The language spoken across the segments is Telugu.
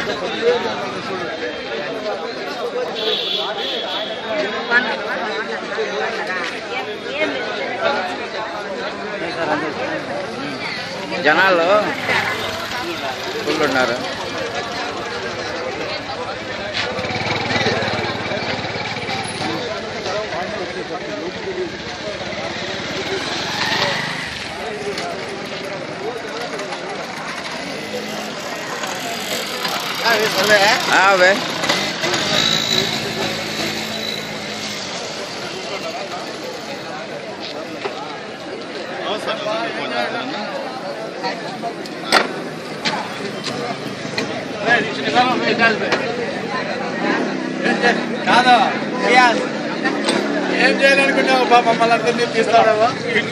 జనాలు ఫుల్ ఉన్నారు ఆ, అవే కాదా రియాజ్ ఏం చేయాలనుకున్నావు పాప మమ్మల్ని అందరినీ తీస్తాడవా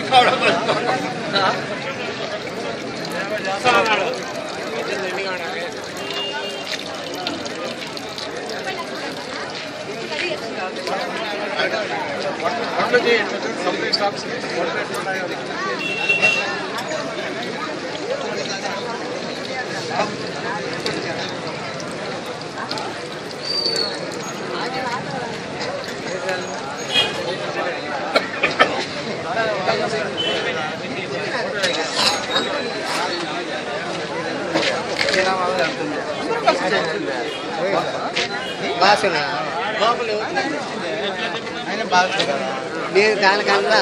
భాషణ ఆయన భాష నేను దానికన్నా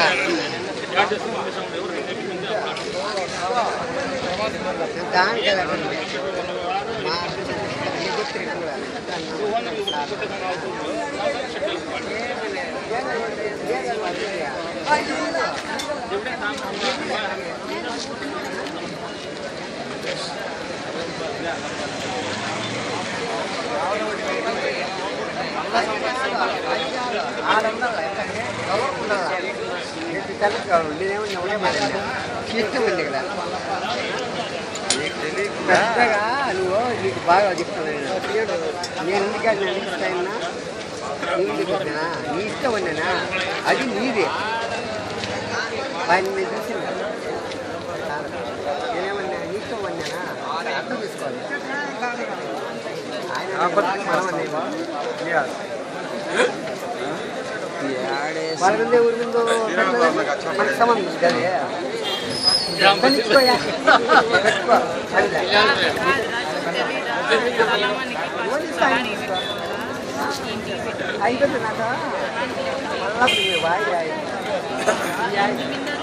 దానికి వెళ్ళకండి. మా మిగతా కూడా. ఇష్టం ఉంది కదా పెద్దగా నువ్వు నీకు బాగా చెప్తున్నాను నేను ఎందుకంటే అనిపిస్తాయన్నా నీకు చెప్పినా నీ ఇష్టం ఉన్నానా అది నీదే ఆయన నేను చూసింది నేనేమన్నా నీ ఇష్టం ఉన్నానా అర్థం తీసుకోవాలి ఆయన మనం అనేవా? వాళ్ళ ముందే ఊరి ముందు పెట్టలేదు. మనకు సంబంధం ఉంది కదే. కనిపించుకోయా. పెట్టుకో. అదిలే. ఓన్లీ సైన్ తీసుకో. అయిపోతుంది నాకు మళ్ళా వాయి వాయి. ఈ వాయి.